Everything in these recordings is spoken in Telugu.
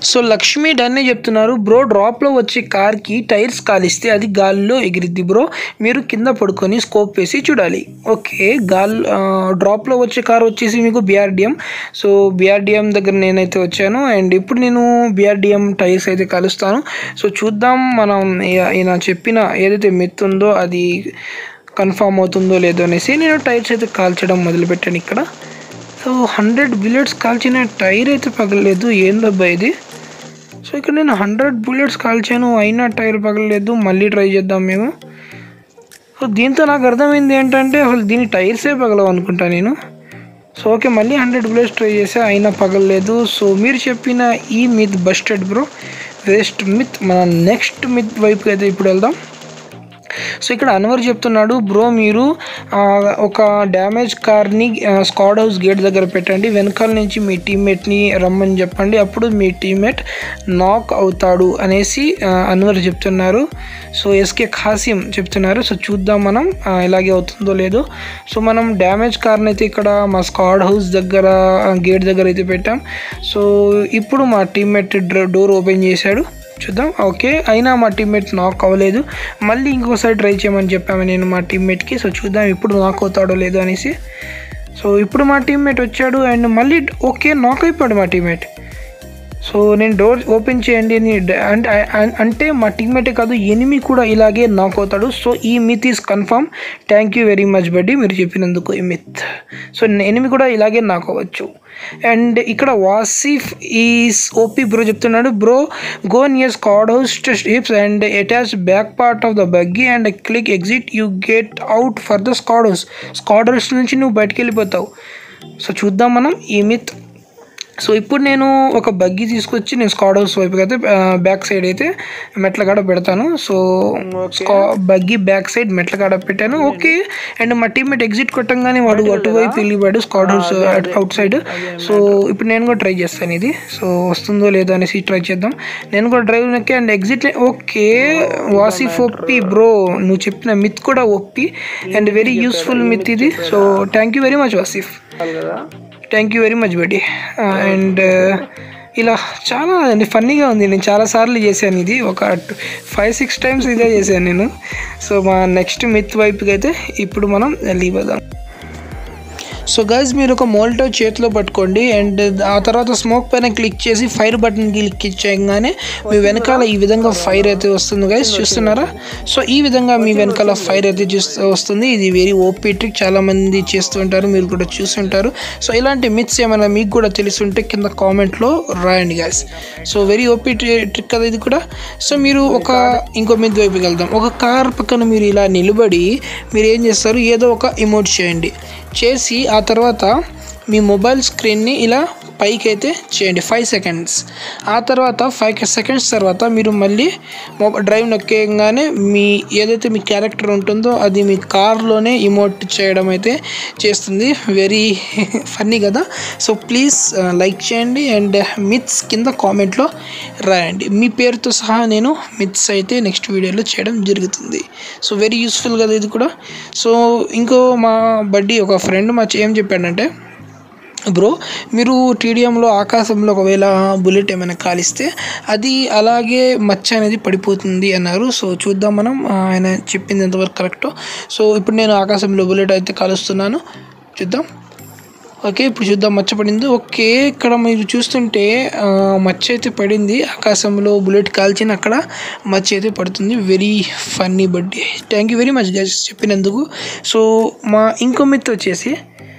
సో లక్ష్మి డన్నే చెప్తున్నారు బ్రో డ్రాప్లో వచ్చే కార్కి టైర్స్ కాలిస్తే అది గాలిలో ఎగిరిద్ది బ్రో మీరు కింద పడుకొని స్కోప్ వేసి చూడాలి ఓకే గాల్ ఆ, డ్రాప్లో వచ్చే కార్ వచ్చేసి మీకు బిఆర్డిఎం సో బిఆర్డిఎం దగ్గర నేనైతే వచ్చాను అండ్ ఇప్పుడు నేను బిఆర్డిఎం టైర్స్ అయితే కలుస్తాను సో చూద్దాం మనం ఈ- ఈయన చెప్పిన ఏదైతే మిత్ ఉందో అది కన్ఫామ్ అవుతుందో లేదో అనేసి నేను టైర్స్ అయితే కాల్చడం మొదలుపెట్టాను ఇక్కడ సో హండ్రెడ్ బుల్లెట్స్ కాల్చిన టైర్ అయితే పగలలేదు ఏందబ్బా ఇది సో ఇక్కడ నేను హండ్రెడ్ బుల్లెట్స్ కాల్చాను అయినా టైర్ పగలలేదు మళ్ళీ ట్రై చేద్దాం మేము సో దీంతో నాకు అర్థమైంది ఏంటంటే అసలు దీని టైర్సే పగలవు అనుకుంటా నేను సో ఓకే మళ్ళీ హండ్రెడ్ బుల్లెట్స్ ట్రై చేసా అయినా పగలలేదు సో మీరు చెప్పిన ఈ myth busted bro waste myth మన నెక్స్ట్ మిత్ వైపుకి అయితే ఇప్పుడు వెళ్దాం సో ఇక్కడ అన్వర్ చెప్తున్నాడు బ్రో మీరు ఆ, ఒక డ్యామేజ్ కార్ని స్కాడ్ హౌస్ గేట్ దగ్గర పెట్టండి వెనకాల నుంచి మీ టీమ్మేట్ని రమ్మని చెప్పండి అప్పుడు మీ టీమ్మేట్ నాక్ అవుతాడు అనేసి ఆ, అన్వర్ చెప్తున్నారు సో ఎస్కే ఖాసిం చెప్తున్నారు సో చూద్దాం మనం ఆ, ఎలాగే అవుతుందో లేదో సో మనం డ్యామేజ్ కార్ని అయితే ఇక్కడ మా స్కాడ్ హౌస్ దగ్గర గేట్ దగ్గర అయితే పెట్టాం సో ఇప్పుడు మా టీమ్మేట్ డోర్ ఓపెన్ చేశాడు చూద్దాం ఓకే అయినా మా టీమ్మేట్ నాక్ అవ్వలేదు మళ్ళీ ఇంకోసారి ట్రై చేయమని చెప్పాము నేను మా టీమ్మేట్కి సో చూద్దాం ఇప్పుడు నాక్ అవుతాడో లేదో అనేసి సో ఇప్పుడు మా టీమ్మేట్ వచ్చాడు అండ్ మళ్ళీ ఓకే నాక్ అయిపోయాడు మా టీమ్మేట్ సో నేను డోర్ ఓపెన్ చేయండి అని డ- అంటే అ- అంటే మా టీమ్మేటే కాదు ఎనిమి కూడా ఇలాగే నాక్ అవుతాడు సో ఈ myth is confirm thank you very much buddy మీరు చెప్పినందుకు ఈ మిత్ సో ఎనిమి కూడా ఇలాగే నాక్ అవ్వచ్చు అండ్ ఇక్కడ వాసిఫ్ ఈస్ ఓపీ బ్రో చెప్తున్నాడు bro go near squad house steps and attach back part of the buggy and click exit you get out for the squad house squad house నుంచి నువ్వు బయటకు వెళ్ళిపోతావు సో చూద్దాం మనం ఈ మిత్ సో ఇప్పుడు నేను ఒక బగ్గి తీసుకొచ్చి నేను స్కాడ్ హౌస్ వైపుకి అయితే బ్యాక్ సైడ్ అయితే మెట్ల కాడ పెడతాను సో స్కా బగ్గి బ్యాక్ సైడ్ మెట్ల కాడ పెట్టాను ఓకే అండ్ మా టీమ్మేట్ ఎగ్జిట్ కొట్టంగానే వాడు అటువైపు వెళ్ళిపోయాడు squad house outside so ఇప్పుడు నేను కూడా ట్రై చేస్తాను ఇది సో వస్తుందో లేదో అనేసి ట్రై చేద్దాం నేను కూడా డ్రైవ్ నొక్కి and exit okay Wasif OP bro నువ్వు చెప్పిన మిత్ కూడా OP and very useful myth ఇది so thank you very much Wasif thank you very much buddy and ఇలా చాలా ఫన్నీగా ఉంది నేను చాలాసార్లు చేశాను ఇది ఒక ఫైవ్ సిక్స్ టైమ్స్ ఇదే చేశాను నేను సో మా నెక్స్ట్ మిత్ వైపుకి అయితే ఇప్పుడు మనం వెళ్ళిపోదాం సో గైజ్ మీరు ఒక మోల్టో చేతిలో పట్టుకోండి అండ్ ఆ తర్వాత స్మోక్ పైన క్లిక్ చేసి ఫైర్ బటన్ క్లిక్ చేయగానే మీ వెనకాల ఈ విధంగా ఫైర్ అయితే వస్తుంది గైజ్ చూస్తున్నారా సో ఈ విధంగా మీ వెనకాల ఫైర్ అయితే చూస్తూ వస్తుంది ఇది వెరీ ఓపీ ట్రిక్ చాలా మంది చేస్తూ ఉంటారు మీరు కూడా చూస్తుంటారు సో ఇలాంటి మిత్స్ ఏమైనా మీకు కూడా తెలుసుంటే కింద కామెంట్లో రాయండి guys so very OP trick కదా ఇది కూడా సో మీరు ఒక ఇంకో మిత్ వైపుకి వెళ్దాం ఒక కార్ పక్కన మీరు ఇలా నిలబడి మీరు ఏం చేస్తారు ఏదో ఒక ఇమోట్ చేయండి చేసి ఆ తర్వాత మీ మొబైల్ స్క్రీన్ని ఇలా పైకి అయితే చేయండి ఫైవ్ సెకండ్స్ ఆ తర్వాత ఫైవ్ సెకండ్స్ తర్వాత మీరు మళ్ళీ మొబైల్ డ్రైవ్ నొక్కేయగానే మీ ఏదైతే మీ క్యారెక్టర్ ఉంటుందో అది మీ కార్లోనే ఇమోట్ చేయడం అయితే చేస్తుంది వెరీ ఫన్నీ కదా సో ప్లీజ్ లైక్ చేయండి అండ్ మిత్స్ కింద కామెంట్లో రాయండి మీ పేరుతో సహా నేను మిత్స్ అయితే నెక్స్ట్ వీడియోలో చేయడం జరుగుతుంది సో వెరీ యూస్ఫుల్ కదా ఇది కూడా సో ఇంకో మా బడ్డీ ఒక ఫ్రెండ్ మా ఏం చెప్పాడంటే బ్రో మీరు టీడీఎంలో ఆకాశంలో ఒకవేళ బుల్లెట్ ఏమైనా కాలిస్తే అది అలాగే మచ్చ అనేది పడిపోతుంది అన్నారు సో చూద్దాం మనం ఆ, ఆయన చెప్పింది ఎంతవరకు కరెక్టో సో ఇప్పుడు నేను ఆకాశంలో బుల్లెట్ అయితే కాలుస్తున్నాను చూద్దాం ఓకే ఇప్పుడు చూద్దాం మచ్చ పడింది ఓకే ఇక్కడ మీరు చూస్తుంటే ఆ, మచ్చ అయితే పడింది ఆకాశంలో బుల్లెట్ కాల్చిన అక్కడ మచ్చ అయితే పడుతుంది very funny buddy thank you very much guys చెప్పినందుకు సో మా ఇంకో మిత్ వచ్చేసి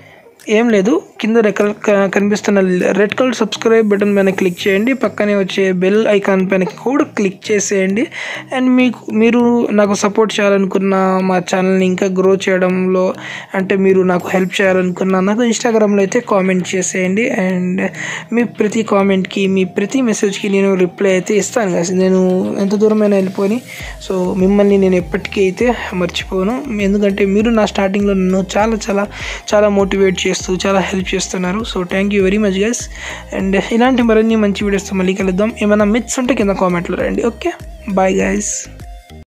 ఏం లేదు కింద రెక్కల క- కనిపిస్తున్న రెడ్ కలర్ సబ్స్క్రైబ్ బటన్ పైన క్లిక్ చేయండి పక్కనే వచ్చే బెల్ ఐకాన్ పైన కూడా క్లిక్ చేసేయండి అండ్ మీకు మీరు నాకు సపోర్ట్ చేయాలనుకున్న మా ఛానల్ని ఇంకా గ్రో చేయడంలో అంటే మీరు నాకు హెల్ప్ చేయాలనుకున్న నాకు ఇన్స్టాగ్రామ్లో అయితే కామెంట్ చేసేయండి అండ్ మీ ప్రతి కామెంట్కి మీ ప్రతి మెసేజ్కి నేను రిప్లై అయితే ఇస్తాను కదా నేను ఎంత దూరమైనా వెళ్ళిపోని సో మిమ్మల్ని నేను ఎప్పటికీ అయితే మర్చిపోను ఎందుకంటే మీరు నా స్టార్టింగ్లో నన్ను చాలా చాలా చాలా మోటివేట్ చేస్తూ చాలా హెల్ప్ చేస్తున్నారు so thank you very much guys and ఇలాంటి మరిన్ని మంచి వీడియోస్తో మళ్ళీ కలుద్దాం ఏమైనా మిత్స్ ఉంటే కింద కామెంట్లో రండి ఓకే బాయ్ గైస్